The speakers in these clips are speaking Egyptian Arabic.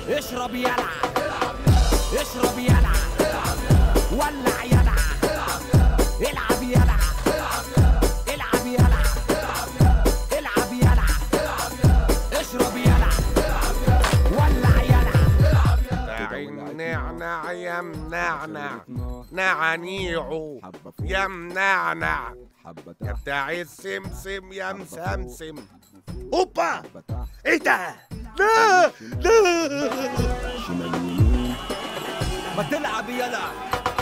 اشرب يلع اشرب يلع ولع يلع العب يلع العب يلع العب يلع اشرب يلع ولع يلع تعين نعنع يا منعنع نعنيعو يا منعنع يا بتاع السمسم يا مسمسم اوبا ايه ده؟ لا لا ما تلعب يلع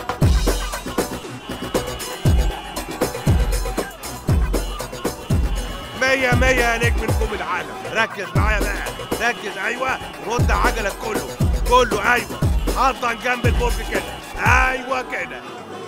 مية مية يا نجم نجوم العالم ركز معايا بقى ركز ايوه رد عجلك كله كله ايوه حطن جنب البرج كده ايوه كده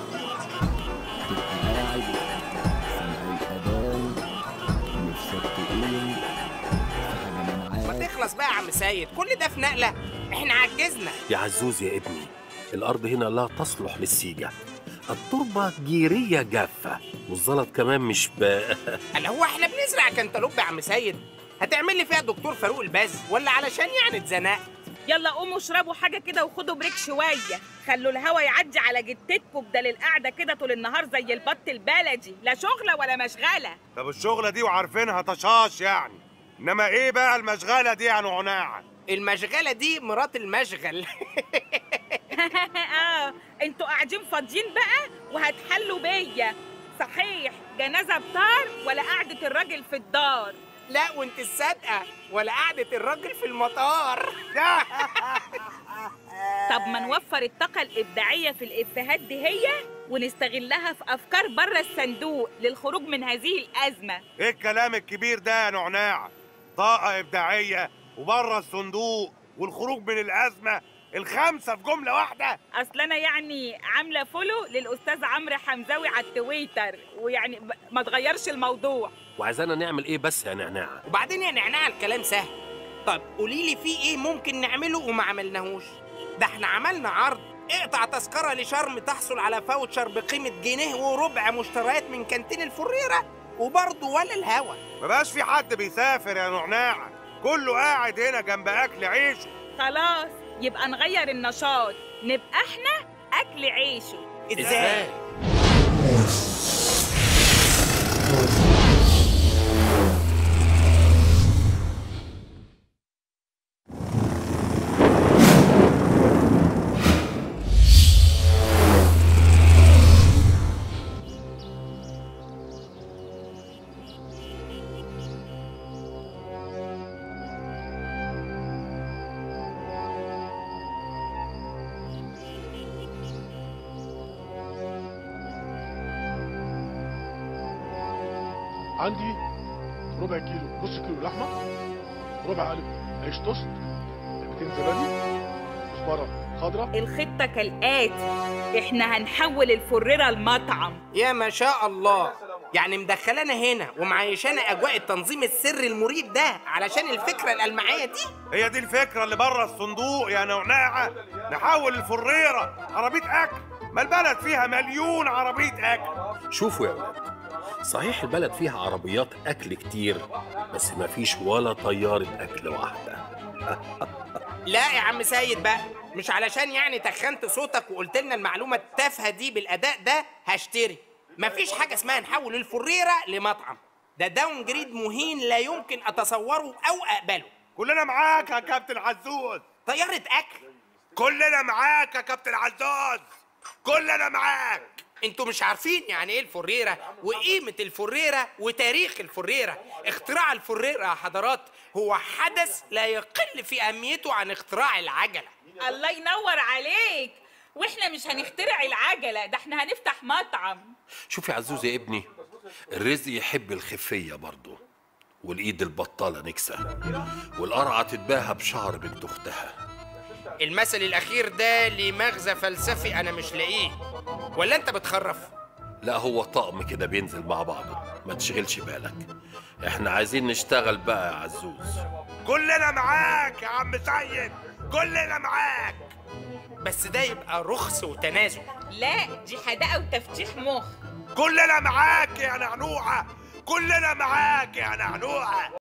قاعد سامع الأذان نفسك تقول في حاجة ما منعاك تخلص بقى يا عم سيد كل ده في نقله احنا عجزنا يا عزوز يا ابني الأرض هنا لا تصلح للسيجة التربة جيرية جافة والزلط كمان مش ب... قال هو احنا بنزرع كنتالوب يا عم سيد هتعمل لي فيها دكتور فاروق الباز ولا علشان يعني اتزنقت يلا قوموا اشربوا حاجة كده وخدوا بريك شوية خلوا الهوا يعدي على جتتكم بدل القعدة كده طول النهار زي البط البلدي لا شغلة ولا مشغلة طب الشغلة دي وعارفينها طشاش يعني انما ايه بقى المشغلة دي يا نعناع المشغله دي مرات المشغل اه انتوا قاعدين فاضيين بقى وهتحلوا بيا صحيح جنازة بطار ولا قعدة الراجل في الدار لا وانت الصادقه ولا قعده الراجل في المطار طب ما نوفر الطاقة الإبداعية في الإفيهات دي هي ونستغلها في أفكار بره الصندوق للخروج من هذه الأزمة ايه الكلام الكبير ده يا نعناع طاقة إبداعية وبره الصندوق والخروج من الأزمة الخمسة في جملة واحدة اصل انا يعني عامله فولو للاستاذ عمرو حمزاوي على التويتر ويعني ب- ما تغيرش الموضوع وعايزانا نعمل إيه بس يا نعناع وبعدين يا نعناع الكلام سهل طب قولي لي في ايه ممكن نعمله وما عملناهوش ده احنا عملنا عرض اقطع تذكرة لشرم تحصل على فاوتشر بقيمة جنيه وربع مشتريات من كانتين الفريرة وبرضه ولا الهوا ما بقاش في حد بيسافر يا نعناع كله قاعد هنا جنب أكل عيشه خلاص يبقى نغير النشاط نبقى احنا اكل عيشه ازاي؟ عندي ربع كيلو نص كيلو لحمه ربع قلب عيش توست علبتين زبادي كزبره خضراء الخطه كالاتي احنا هنحول الفريره لمطعم يا ما شاء الله يعني مدخلانا هنا ومعيشانا اجواء التنظيم السري المريب ده علشان الفكره الالمعيه دي هي دي الفكرة اللي بره الصندوق يا نعناع نحول الفريرة عربية أكل ما البلد فيها مليون عربية أكل شوفوا يا ولاد صحيح البلد فيها عربيات أكل كتير بس ما فيش ولا طيارة أكل واحدة لا يا عم سيد بقى مش علشان يعني تخنت صوتك وقلت لنا المعلومه التافهه دي بالاداء ده هشتري مفيش حاجه اسمها نحول الفريره لمطعم ده داون جريد مهين لا يمكن اتصوره او اقبله كلنا معاك يا كابتن عزوز طياره اكل كلنا معاك يا كابتن عزوز كلنا معاك انتوا مش عارفين يعني ايه الفريره وقيمه الفريره وتاريخ الفريره اختراع الفريره يا حضرات هو حدث لا يقل في اهميته عن اختراع العجله الله ينور عليك واحنا مش هنخترع العجله ده احنا هنفتح مطعم شوف يا عزوز يا ابني الرزق يحب الخفية برضه والإيد البطالة نكسة والقرعة تتباهى بشعر بنت أختها المثل الاخير ده ليه مغزى فلسفي انا مش لاقيه ولا انت بتخرف لا هو طقم كده بينزل مع بعضه ما تشغلش بالك احنا عايزين نشتغل بقى يا عزوز كلنا معاك يا عم سيد كلنا معاك بس ده يبقى رخص وتنازل لا دي حدقه وتفتيح مخ كلنا معاك يا نعنوعة كلنا معاك يا نعنوعة